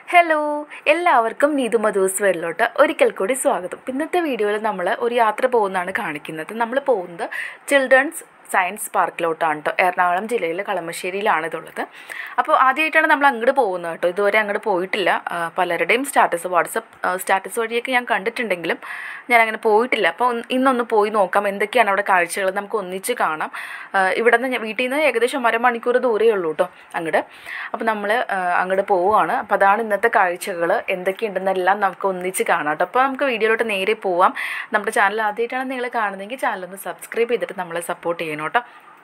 hello എല്ലാവർക്കും നീതു മധൂസ് വേളിലോട്ട് ഒരിക്കൽ കൂടി സ്വാഗതം ഇന്നത്തെ വീഡിയോയിൽ നമ്മൾ ഒരു യാത്ര പോകുന്നതാണ് കാണിക്കുന്നത് നമ്മൾ പോകുന്നത് ചിൽഡ്രൻസ് സയൻസ് പാർക്കിലോട്ടാണ് കേട്ടോ എറണാകുളം ജില്ലയിലെ കളമശ്ശേരിയിലാണ് ഇതുള്ളത് അപ്പോൾ ആദ്യമായിട്ടാണ് നമ്മൾ അങ്ങോട്ട് പോകുന്നത് കേട്ടോ ഇതുവരെ അങ്ങോട്ട് പോയിട്ടില്ല ആ, പലരുടെയും സ്റ്റാറ്റസ് വാട്സപ്പ് സ്റ്റാറ്റസ് വഴിയൊക്കെ ഞാൻ കണ്ടിട്ടുണ്ടെങ്കിലും ഞാൻ അങ്ങനെ പോയിട്ടില്ല അപ്പോൾ ഒന്ന് ഇന്നൊന്ന് പോയി നോക്കാം എന്തൊക്കെയാണ് അവിടെ കാഴ്ചകൾ നമുക്ക് ഒന്നിച്ച് കാണാം ആ, ഇവിടെ നിന്ന് വീട്ടിൽ നിന്ന് ഏകദേശം അരമണിക്കൂർ ദൂരമേ ഉള്ളൂ കേട്ടോ അങ്ങോട്ട് അപ്പോൾ നമ്മൾ അങ്ങോട്ട് പോവുകയാണ് അപ്പോൾ അതാണ് ഇന്നത്തെ കാഴ്ചകൾ എന്തൊക്കെയുണ്ടെന്നെല്ലാം നമുക്ക് ഒന്നിച്ച് കാണാം കേട്ടോ അപ്പോൾ നമുക്ക് വീഡിയോയിലോട്ട് നേരെ പോവാം നമ്മുടെ ചാനൽ ആദ്യമായിട്ടാണ് നിങ്ങൾ കാണുന്നതെങ്കിൽ ചാനൽ ഒന്ന് സബ്സ്ക്രൈബ് ചെയ്തിട്ട് നമ്മളെ സപ്പോർട്ട് ചെയ്യണം കേട്ടോ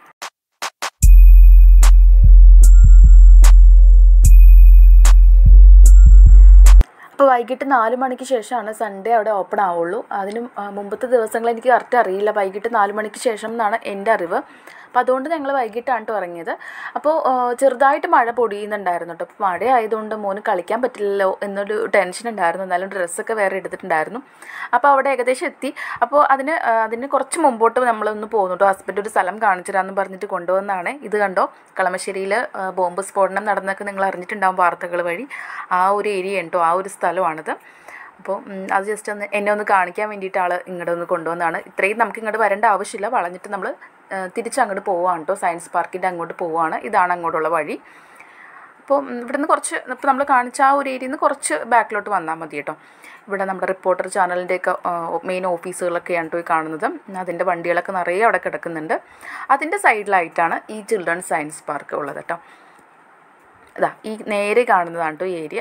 അപ്പോൾ വൈകിട്ട് നാല് മണിക്ക് ശേഷമാണ് സൺഡേ അവിടെ ഓപ്പൺ ആവുള്ളൂ അതിന് ആ, മുമ്പത്തെ ദിവസങ്ങൾ എനിക്ക് കറക്റ്റ് അറിയില്ല വൈകിട്ട് നാല് മണിക്ക് ശേഷം എന്നാണ് എൻ്റെ അറിവ് അപ്പോൾ അതുകൊണ്ട് ഞങ്ങൾ വൈകിട്ടാണ് കേട്ടോ ഇറങ്ങിയത് അപ്പോൾ ആ, ചെറുതായിട്ട് മഴ പൊടിയുന്നുണ്ടായിരുന്നു കേട്ടോ അപ്പോൾ മഴ ആയതുകൊണ്ട് മോന് കളിക്കാൻ പറ്റില്ലല്ലോ എന്നൊരു ടെൻഷൻ ഉണ്ടായിരുന്നു എന്നാലും ഡ്രസ്സൊക്കെ വേറെ എടുത്തിട്ടുണ്ടായിരുന്നു അപ്പോൾ അവിടെ ഏകദേശം എത്തി അപ്പോൾ അതിന് ആ, അതിന് കുറച്ച് മുമ്പോട്ട് നമ്മളൊന്ന് പോകുന്നു കേട്ടോ ഹസ്ബൻഡ് ഒരു സ്ഥലം കാണിച്ചു തരാമെന്ന് പറഞ്ഞിട്ട് കൊണ്ടുവന്നതാണ് ഇത് കണ്ടോ കളമശ്ശേരിയിൽ ബോംബ് സ്ഫോടനം നടന്നൊക്കെ നിങ്ങൾ അറിഞ്ഞിട്ടുണ്ടാവും വാർത്തകൾ വഴി ആ ഒരു ഏരിയ ഉണ്ടോ ആ ഒരു സ്ഥലമാണിത് അപ്പോൾ ഉം, അത് ജസ്റ്റ് ഒന്ന് എന്നെ ഒന്ന് കാണിക്കാൻ വേണ്ടിയിട്ട് ആൾ ഇങ്ങോട്ട് ഒന്ന് കൊണ്ടുവന്നതാണ് ഇത്രയും നമുക്ക് ഇങ്ങോട്ട് വരേണ്ട ആവശ്യമില്ല വളഞ്ഞിട്ട് നമ്മൾ തിരിച്ച് അങ്ങോട്ട് പോവുകയാണ് കേട്ടോ സയൻസ് പാർക്കിൻ്റെ അങ്ങോട്ട് പോവുകയാണ് ഇതാണ് അങ്ങോട്ടുള്ള വഴി അപ്പോൾ ഉം, ഇവിടുന്ന് കുറച്ച് ഇപ്പോൾ നമ്മൾ കാണിച്ച ആ ഒരു ഏരിയയിൽ നിന്ന് കുറച്ച് ബാക്കിലോട്ട് വന്നാൽ മതി കേട്ടോ ഇവിടെ നമ്മുടെ റിപ്പോർട്ടർ ചാനലിൻ്റെയൊക്കെ മെയിൻ ഓഫീസുകളൊക്കെയാണ് കേട്ടോ ഈ കാണുന്നത് അതിൻ്റെ വണ്ടികളൊക്കെ നിറയെ അവിടെ കിടക്കുന്നുണ്ട് അതിൻ്റെ സൈഡിലായിട്ടാണ് ഈ ചിൽഡ്രൻസ് സയൻസ് പാർക്ക് ഉള്ളത് കേട്ടോ ഇതാ ഈ നേരെ കാണുന്നതാണ് കേട്ടോ ഈ ഏരിയ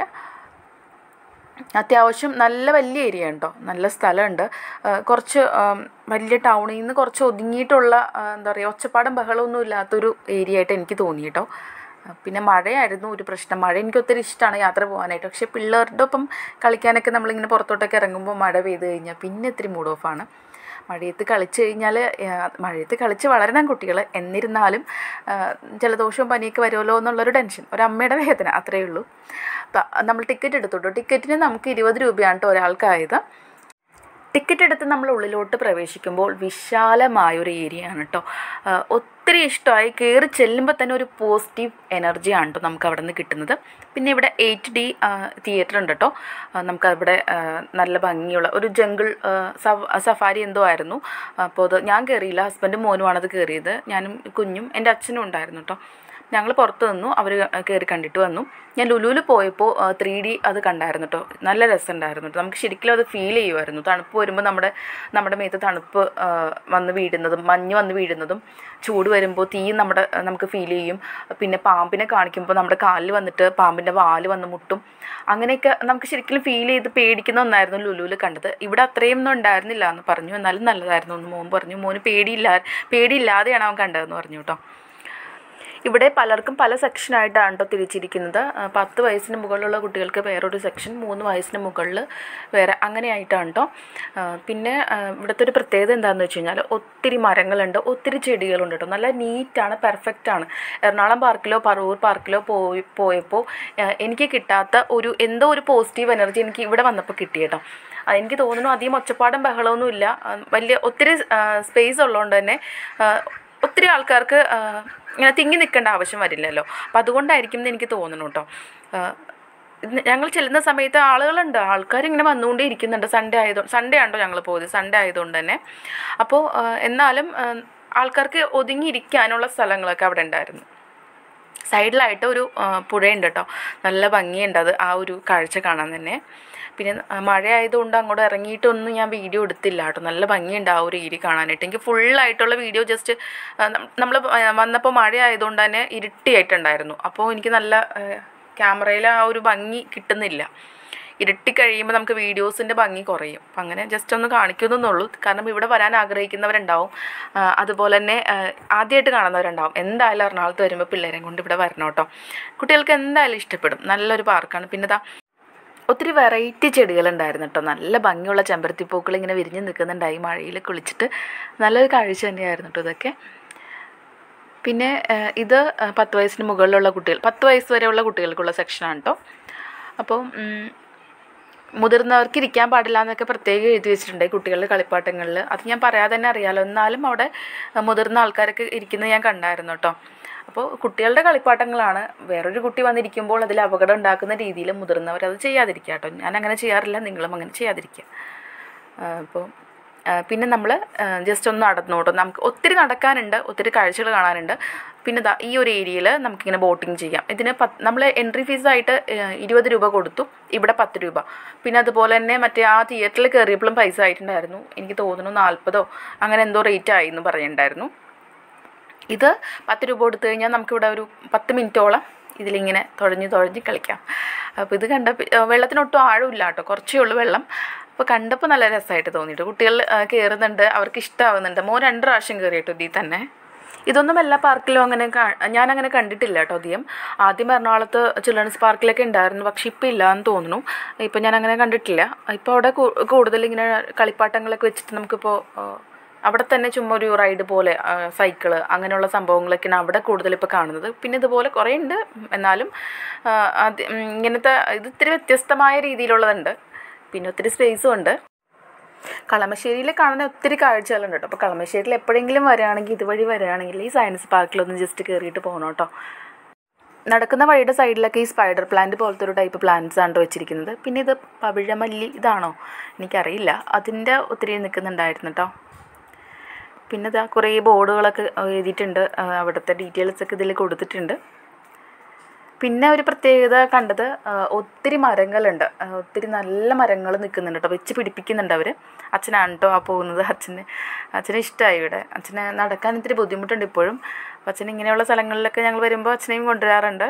അത്യാവശ്യം നല്ല വലിയ ഏരിയ ഉണ്ടോ നല്ല സ്ഥലമുണ്ട് ആ, കുറച്ച് ആം, വലിയ ടൗണിൽ നിന്ന് കുറച്ച് ഒതുങ്ങിയിട്ടുള്ള ആ, എന്താ പറയുക ഒച്ചപ്പാടും ബഹളമൊന്നും ഇല്ലാത്തൊരു ഏരിയ ആയിട്ട് എനിക്ക് തോന്നി കേട്ടോ ആ, പിന്നെ മഴയായിരുന്നു ഒരു പ്രശ്നം മഴ എനിക്ക് ഒത്തിരി ഇഷ്ടമാണ് യാത്ര പോകാനായിട്ട് പക്ഷേ പിള്ളേരുടെ ഒപ്പം കളിക്കാനൊക്കെ നമ്മളിങ്ങനെ പുറത്തോട്ടൊക്കെ ഇറങ്ങുമ്പോൾ മഴ പെയ്ത് കഴിഞ്ഞാൽ പിന്നെ ഇത്തിരി മൂഡ് ഓഫാണ് മഴയത്ത് കളിച്ച് കഴിഞ്ഞാൽ മഴയത്ത് കളിച്ച് വളരണം കുട്ടികൾ എന്നിരുന്നാലും ആ, ജലദോഷവും പനിയൊക്കെ വരുമല്ലോ എന്നുള്ളൊരു ടെൻഷൻ ഒരു വേദന അത്രയേ ഉള്ളൂ അപ്പം നമ്മൾ ടിക്കറ്റ് എടുത്തു കേട്ടോ ടിക്കറ്റിന് നമുക്ക് ഇരുപത് രൂപയാണ് കേട്ടോ ഒരാൾക്കായത് ടിക്കറ്റ് എടുത്ത് നമ്മൾ ഉള്ളിലോട്ട് പ്രവേശിക്കുമ്പോൾ വിശാലമായൊരു ഏരിയ ആണ് കേട്ടോ ആ, ഒത്തിരി ഇഷ്ടമായി കയറി ചെല്ലുമ്പോൾ തന്നെ ഒരു പോസിറ്റീവ് എനർജിയാണ് കേട്ടോ നമുക്ക് അവിടെ നിന്ന് കിട്ടുന്നത് പിന്നെ ഇവിടെ എയ്റ്റ് ഡി തിയേറ്റർ ഉണ്ട് കേട്ടോ ആ, നമുക്കവിടെ ആ, നല്ല ഭംഗിയുള്ള ഒരു ജംഗിൾ സഫാരി എന്തോ ആയിരുന്നു അപ്പോൾ അത് ഞാൻ കയറിയില്ല ഹസ്ബൻഡും മോനുമാണ് അത് കയറിയത് ഞാനും കുഞ്ഞും എൻ്റെ അച്ഛനും ഉണ്ടായിരുന്നു കേട്ടോ ഞങ്ങൾ പുറത്ത് നിന്നു അവർ കയറി കണ്ടിട്ട് വന്നു ഞാൻ ലുലുവിൽ പോയപ്പോൾ ത്രീ ഡി അത് കണ്ടായിരുന്നു കേട്ടോ നല്ല രസമുണ്ടായിരുന്നു കേട്ടോ നമുക്ക് ശരിക്കും അത് ഫീൽ ചെയ്യുമായിരുന്നു തണുപ്പ് വരുമ്പോൾ നമ്മുടെ നമ്മുടെ മേത്ത് തണുപ്പ് ആ, വന്ന് വീഴുന്നതും മഞ്ഞ് വന്ന് വീഴുന്നതും ചൂട് വരുമ്പോൾ തീ നമ്മുടെ നമുക്ക് ഫീൽ ചെയ്യും പിന്നെ പാമ്പിനെ കാണിക്കുമ്പോൾ നമ്മുടെ കാലിൽ വന്നിട്ട് പാമ്പിൻ്റെ വാല് വന്ന് മുട്ടും അങ്ങനെയൊക്കെ നമുക്ക് ശരിക്കും ഫീൽ ചെയ്ത് പേടിക്കുന്ന ഒന്നായിരുന്നു ലുലുവിൽ കണ്ടത് ഇവിടെ അത്രയും ഒന്നും ഉണ്ടായിരുന്നില്ല എന്ന് പറഞ്ഞു എന്നാലും നല്ലതായിരുന്നു എന്ന് മോൻ പറഞ്ഞു മോന് പേടിയില്ല പേടിയില്ലാതെയാണ് അവൻ കണ്ടതെന്ന് പറഞ്ഞു കേട്ടോ ഇവിടെ പലർക്കും പല സെക്ഷനായിട്ടാണ് കേട്ടോ തിരിച്ചിരിക്കുന്നത് ആ, പത്ത് വയസ്സിന് മുകളിലുള്ള കുട്ടികൾക്ക് വേറൊരു സെക്ഷൻ മൂന്ന് വയസ്സിന് മുകളിൽ വേറെ അങ്ങനെയായിട്ടാണ് കേട്ടോ ആ, പിന്നെ ആ, ഇവിടുത്തെ ഒരു പ്രത്യേകത എന്താണെന്ന് വെച്ച് കഴിഞ്ഞാൽ ഒത്തിരി മരങ്ങളുണ്ട് ഒത്തിരി ചെടികളുണ്ട് കേട്ടോ നല്ല നീറ്റാണ് പെർഫെക്റ്റ് ആണ് എറണാകുളം പാർക്കിലോ പറവൂർ പാർക്കിലോ പോയി പോയപ്പോൾ ആ, എനിക്ക് കിട്ടാത്ത ഒരു എന്തോ ഒരു പോസിറ്റീവ് എനർജി എനിക്ക് ഇവിടെ വന്നപ്പോൾ കിട്ടി കേട്ടോ ആ, എനിക്ക് തോന്നുന്നു അധികം ഒച്ചപ്പാടും ബഹളമൊന്നും ഇല്ല ആ, വലിയ ഒത്തിരി സ്പേസ് ഉള്ളതുകൊണ്ട് തന്നെ ആ, ഒത്തിരി ആൾക്കാർക്ക് ആ, ഇങ്ങനെ തിങ്ങി നിൽക്കേണ്ട ആവശ്യം വരില്ലല്ലോ അപ്പം അതുകൊണ്ടായിരിക്കും എന്ന് എനിക്ക് തോന്നുന്നു കേട്ടോ ആ, ഇത് ഞങ്ങൾ ചെല്ലുന്ന സമയത്ത് ആളുകളുണ്ട് ആൾക്കാർ ഇങ്ങനെ വന്നുകൊണ്ടേ ഇരിക്കുന്നുണ്ട് സൺഡേ ആയതുകൊണ്ട് സൺഡേ ആണല്ലോ ഞങ്ങൾ പോയത് സൺഡേ ആയതുകൊണ്ട് തന്നെ അപ്പോൾ ആ, എന്നാലും ആ, ആൾക്കാർക്ക് ഒതുങ്ങിയിരിക്കാനുള്ള സ്ഥലങ്ങളൊക്കെ അവിടെ ഉണ്ടായിരുന്നു സൈഡിലായിട്ട് ഒരു ആ, പുഴയുണ്ട് കേട്ടോ നല്ല ഭംഗിയുണ്ട് അത് ആ ഒരു കാഴ്ച കാണാൻ തന്നെ പിന്നെ ആ, മഴ ആയതുകൊണ്ട് അങ്ങോട്ട് ഇറങ്ങിയിട്ടൊന്നും ഞാൻ വീഡിയോ എടുത്തില്ല കേട്ടോ നല്ല ഭംഗിയുണ്ട് ആ ഒരു ഏരി കാണാനായിട്ട് എനിക്ക് ഫുള്ളായിട്ടുള്ള വീഡിയോ ജസ്റ്റ് നമ്മൾ വന്നപ്പോൾ മഴ ആയതുകൊണ്ട് തന്നെ ഇരുട്ടിയായിട്ടുണ്ടായിരുന്നു അപ്പോൾ എനിക്ക് നല്ല ക്യാമറയിൽ ആ ഒരു ഭംഗി കിട്ടുന്നില്ല ഇരുട്ടി കഴിയുമ്പോൾ നമുക്ക് വീഡിയോസിൻ്റെ ഭംഗി കുറയും അപ്പം അങ്ങനെ ജസ്റ്റ് ഒന്ന് കാണിക്കുന്നുള്ളൂ കാരണം ഇവിടെ വരാൻ ആഗ്രഹിക്കുന്നവരുണ്ടാവും ആ, അതുപോലെ തന്നെ ആ, ആദ്യമായിട്ട് കാണുന്നവരുണ്ടാവും എന്തായാലും എറണാകുളത്ത് വരുമ്പോൾ പിള്ളേരെ കൊണ്ട് ഇവിടെ വരണം കേട്ടോ കുട്ടികൾക്ക് എന്തായാലും ഇഷ്ടപ്പെടും നല്ലൊരു പാർക്കാണ് പിന്നെ ഇതാ ഒത്തിരി വെറൈറ്റി ചെടികളുണ്ടായിരുന്നു കേട്ടോ നല്ല ഭംഗിയുള്ള ചെമ്പരത്തിപ്പൂക്കൾ ഇങ്ങനെ വിരിഞ്ഞ് നിൽക്കുന്നുണ്ടായി മഴയിൽ കുളിച്ചിട്ട് നല്ലൊരു കാഴ്ച തന്നെയായിരുന്നു കേട്ടോ ഇതൊക്കെ പിന്നെ ആ, ഇത് ആ, പത്ത് വയസ്സിന് മുകളിലുള്ള കുട്ടികൾ പത്ത് വയസ്സ് വരെയുള്ള കുട്ടികൾക്കുള്ള സെക്ഷനാണ് കേട്ടോ അപ്പോൾ ഉം, മുതിർന്നവർക്ക് ഇരിക്കാൻ പാടില്ല എന്നൊക്കെ പ്രത്യേകം എഴുതി വെച്ചിട്ടുണ്ട് കുട്ടികളുടെ കളിപ്പാട്ടങ്ങളിൽ അത് ഞാൻ പറയാതെ തന്നെ അറിയാലോ എന്നാലും അവിടെ മുതിർന്ന ആൾക്കാരൊക്കെ ഇരിക്കുന്നത് ഞാൻ കണ്ടായിരുന്നു കേട്ടോ അപ്പോൾ കുട്ടികളുടെ കളിപ്പാട്ടങ്ങളാണ് വേറൊരു കുട്ടി വന്നിരിക്കുമ്പോൾ അതിൽ അപകടം ഉണ്ടാക്കുന്ന രീതിയിൽ മുതിർന്നവർ അത് ചെയ്യാതിരിക്കുക കേട്ടോ ഞാൻ അങ്ങനെ ചെയ്യാറില്ല നിങ്ങളും അങ്ങനെ ചെയ്യാതിരിക്കുക അപ്പോൾ പിന്നെ നമ്മൾ ജസ്റ്റ് ഒന്ന് നടന്നു കേട്ടോ നമുക്ക് ഒത്തിരി നടക്കാനുണ്ട് ഒത്തിരി കാഴ്ചകൾ കാണാനുണ്ട് പിന്നെ ദാ ഈ ഒരു ഏരിയയിൽ നമുക്കിങ്ങനെ ബോട്ടിങ് ചെയ്യാം ഇതിന് പത്ത് നമ്മൾ എൻട്രി ഫീസായിട്ട് ഇരുപത് രൂപ കൊടുത്തു ഇവിടെ പത്ത് രൂപ പിന്നെ അതുപോലെ തന്നെ മറ്റേ ആ തിയേറ്ററിൽ കയറിയപ്പോഴും പൈസ ആയിട്ടുണ്ടായിരുന്നു എനിക്ക് തോന്നുന്നു നാൽപ്പതോ അങ്ങനെ എന്തോ റേറ്റ് ആയി എന്ന് പറയുന്നുണ്ടായിരുന്നു ഇത് പത്ത് രൂപ കൊടുത്തു കഴിഞ്ഞാൽ നമുക്കിവിടെ ഒരു പത്ത് മിനിറ്റോളം ഇതിലിങ്ങനെ തുഴഞ്ഞ് തുഴഞ്ഞ് കളിക്കാം അപ്പോൾ ഇത് കണ്ട വെള്ളത്തിനൊട്ടും ആഴമില്ല കേട്ടോ കുറച്ചേ ഉള്ളൂ വെള്ളം അപ്പോൾ കണ്ടപ്പോൾ നല്ല രസമായിട്ട് തോന്നിയിട്ട് കുട്ടികൾ കയറുന്നുണ്ട് അവർക്ക് ഇഷ്ടമാവുന്നുണ്ട് മോൻ രണ്ട് പ്രാവശ്യം കയറിയിട്ടു ഇതിൽ തന്നെ ഇതൊന്നും എല്ലാ പാർക്കിലും അങ്ങനെ ഞാൻ അങ്ങനെ കണ്ടിട്ടില്ല കേട്ടോ അധികം ആദ്യം എറണാകുളത്ത് ചിൽഡ്രൻസ് പാർക്കിലൊക്കെ ഉണ്ടായിരുന്നു പക്ഷെ ഇപ്പം ഇല്ല എന്ന് തോന്നുന്നു ഇപ്പം ഞാൻ അങ്ങനെ കണ്ടിട്ടില്ല ഇപ്പോൾ അവിടെ കൂടുതൽ ഇങ്ങനെ കളിപ്പാട്ടങ്ങളൊക്കെ വെച്ചിട്ട് നമുക്കിപ്പോൾ അവിടെ തന്നെ ചുമ്മാ ഒരു റൈഡ് പോലെ സൈക്കിള് അങ്ങനെയുള്ള സംഭവങ്ങളൊക്കെയാണ് അവിടെ കൂടുതൽ ഇപ്പോൾ കാണുന്നത് പിന്നെ ഇതുപോലെ കുറേ ഉണ്ട് എന്നാലും അത് ഇങ്ങനത്തെ ഇത് ഇത്തിരി വ്യത്യസ്തമായ രീതിയിലുള്ളതുണ്ട് പിന്നെ ഒത്തിരി സ്പേസും ഉണ്ട് കളമശ്ശേരിയിൽ കാണുന്ന ഒത്തിരി കാഴ്ചകളുണ്ട് കേട്ടോ അപ്പോൾ കളമശ്ശേരിയിൽ എപ്പോഴെങ്കിലും വരികയാണെങ്കിൽ ഇതുവഴി വരികയാണെങ്കിൽ ഈ സയൻസ് പാർക്കിലൊന്ന് ജസ്റ്റ് കയറിയിട്ട് പോകണം കേട്ടോ നടക്കുന്ന വഴിയുടെ സൈഡിലൊക്കെ ഈ സ്പൈഡർ പ്ലാന്റ് പോലത്തെ ഒരു ടൈപ്പ് പ്ലാന്റ്സ് ആണ് വെച്ചിരിക്കുന്നത് പിന്നെ ഇത് പവിഴമല്ലി ഇതാണോ എനിക്കറിയില്ല അതിൻ്റെ ഒത്തിരി നിൽക്കുന്നുണ്ടായിരുന്നു കേട്ടോ പിന്നെ ഇതാ കുറേ ബോർഡുകളൊക്കെ എഴുതിയിട്ടുണ്ട് അവിടുത്തെ ഡീറ്റെയിൽസ് ഒക്കെ ഇതിൽ കൊടുത്തിട്ടുണ്ട് പിന്നെ ഒരു പ്രത്യേകത കണ്ടത് ഒത്തിരി മരങ്ങളുണ്ട് ഒത്തിരി നല്ല മരങ്ങൾ നിൽക്കുന്നുണ്ട് കേട്ടോ വെച്ച് പിടിപ്പിക്കുന്നുണ്ട് അവർ അച്ഛനാണ് കേട്ടോ ആ പോകുന്നത് അച്ഛന് അച്ഛന് ഇഷ്ടമായി ഇവിടെ അച്ഛന് നടക്കാൻ ഇത്തിരി ബുദ്ധിമുട്ടുണ്ട് ഇപ്പോഴും അപ്പം അച്ഛൻ ഇങ്ങനെയുള്ള സ്ഥലങ്ങളിലൊക്കെ ഞങ്ങൾ വരുമ്പോൾ അച്ഛനെയും കൊണ്ടുവരാറുണ്ട്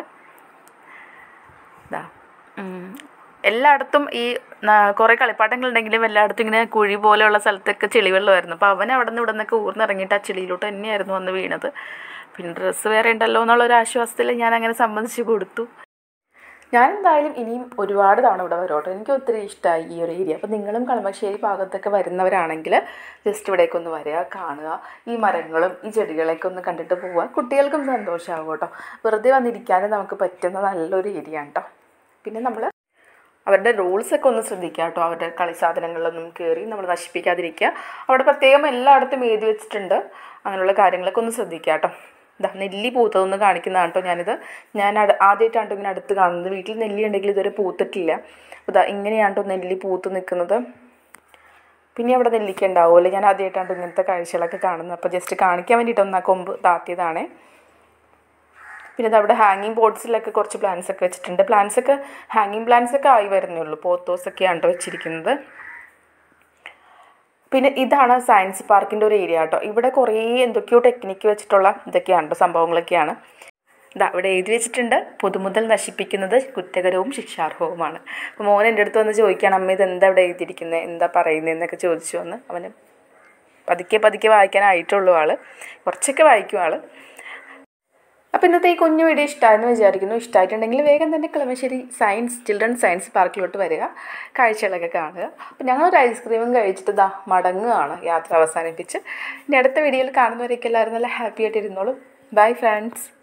ഇതാ എല്ലായിടത്തും ഈ കുറേ കളിപ്പാട്ടങ്ങളുണ്ടെങ്കിലും എല്ലായിടത്തും ഇങ്ങനെ കുഴി പോലെയുള്ള സ്ഥലത്തൊക്കെ ചെളിവെള്ളമായിരുന്നു അപ്പോൾ അവൻ അവിടെ നിന്ന് ഇവിടെ നിന്നൊക്കെ ഊർന്നിറങ്ങിയിട്ട് ആ ചെളിയിലോട്ട് തന്നെയായിരുന്നു വന്ന് വീണത് പിന്നെ ഡ്രസ്സ് വേറെ ഉണ്ടല്ലോ എന്നുള്ള ഒരു ആശ്വാസത്തിൽ ഞാൻ അങ്ങനെ സമ്മതിച്ച് കൊടുത്തു ഞാൻ എന്തായാലും ഇനിയും ഒരുപാട് തവണ ഇവിടെ വരോട്ടോ എനിക്ക് ഒത്തിരി ഇഷ്ടമായി ഈ ഒരു ഏരിയ അപ്പോൾ നിങ്ങളും കളമശ്ശേരി ഭാഗത്തൊക്കെ വരുന്നവരാണെങ്കിൽ ജസ്റ്റ് ഇവിടേക്ക് ഒന്ന് വരിക കാണുക ഈ മരങ്ങളും ഈ ചെടികളൊക്കെ ഒന്ന് കണ്ടിട്ട് പോവുക കുട്ടികൾക്കും സന്തോഷമാകും കേട്ടോ വെറുതെ വന്നിരിക്കാനും നമുക്ക് പറ്റുന്ന നല്ലൊരു ഏരിയ ആണ് കേട്ടോ പിന്നെ നമ്മൾ അവരുടെ റൂൾസൊക്കെ ഒന്ന് ശ്രദ്ധിക്കുക കേട്ടോ അവരുടെ കളി സാധനങ്ങളിലൊന്നും കയറി നമ്മൾ നശിപ്പിക്കാതിരിക്കുക അവിടെ പ്രത്യേകം എല്ലായിടത്തും എഴുതി വെച്ചിട്ടുണ്ട് അങ്ങനെയുള്ള കാര്യങ്ങളൊക്കെ ഒന്ന് ശ്രദ്ധിക്കുക കേട്ടോ ഇതാ നെല്ലി പൂത്തതൊന്ന് കാണിക്കുന്നതാണ് കേട്ടോ ഞാനിത് ഞാൻ ആദ്യമായിട്ടാണ് ഇങ്ങനെ അടുത്ത് കാണുന്നത് വീട്ടിൽ നെല്ലി ഉണ്ടെങ്കിൽ ഇതുവരെ പൂത്തിട്ടില്ല അപ്പോൾ ഇതാ ഇങ്ങനെയാണ് കേട്ടോ നെല്ലി പൂത്ത് നിൽക്കുന്നത് പിന്നെ അവിടെ നെല്ലിക്ക ഉണ്ടാവുമല്ലോ ഞാൻ ആദ്യമായിട്ടാണ് ഇങ്ങനത്തെ കാഴ്ചകളൊക്കെ കാണുന്നത് അപ്പോൾ ജസ്റ്റ് കാണിക്കാൻ വേണ്ടിയിട്ട് ഒന്ന് ആ കൊമ്പ് താത്തിയതാണേ പിന്നെ ഇത് അവിടെ ഹാങ്ങിങ് ബോർഡ്സിലൊക്കെ കുറച്ച് പ്ലാന്റ്സ് ഒക്കെ വെച്ചിട്ടുണ്ട് പ്ലാന്റ്സ് ഒക്കെ ഹാങ്ങിങ് പ്ലാന്റ്സ് ഒക്കെ ആയി വരുന്നേ ഉള്ളൂ പോത്തോസ് ഒക്കെയാണ് കേട്ടോ വെച്ചിരിക്കുന്നത് പിന്നെ ഇതാണ് സയൻസ് പാർക്കിൻ്റെ ഒരു ഏരിയ കേട്ടോ ഇവിടെ കുറേ എന്തൊക്കെയോ ടെക്നിക്ക് വെച്ചിട്ടുള്ള ഇതൊക്കെയാണ് കേട്ടോ സംഭവങ്ങളൊക്കെയാണ് ഇതാ ഇവിടെ എഴുതി വെച്ചിട്ടുണ്ട് പൊതുമുതൽ നശിപ്പിക്കുന്നത് കുറ്റകരവും ശിക്ഷാർഹവുമാണ് അപ്പോൾ മോൻ എൻ്റെ അടുത്ത് വന്ന് ചോദിക്കുകയാണ് അമ്മ ഇത് എന്താ ഇവിടെ എഴുതിയിരിക്കുന്നത് എന്താ പറയുന്നതെന്നൊക്കെ ചോദിച്ചു വന്ന് അവന് പതുക്കെ പതുക്കെ വായിക്കാനായിട്ടുള്ളൂ ആൾ കുറച്ചൊക്കെ വായിക്കും ആൾ അപ്പോൾ ഇന്നത്തെ ഈ കുഞ്ഞു വീഡിയോ ഇഷ്ടമായെന്ന് വിചാരിക്കുന്നു ഇഷ്ടമായിട്ടുണ്ടെങ്കിൽ വേഗം തന്നെ കളമശ്ശേരി സയൻസ് ചിൽഡ്രൻ സയൻസ് പാർക്കിലോട്ട് വരിക കാഴ്ചകളൊക്കെ കാണുക അപ്പോൾ ഞങ്ങളൊരു ഐസ്ക്രീമും കഴിച്ചിട്ട് ദാ മടങ്ങുകയാണ് യാത്ര അവസാനിപ്പിച്ച് ഇനി അടുത്ത വീഡിയോയിൽ കാണുന്നവരൊക്കെ എല്ലാവരും നല്ല ഹാപ്പി ആയിട്ട് ഇരുന്നോളൂ ബൈ ഫ്രണ്ട്സ്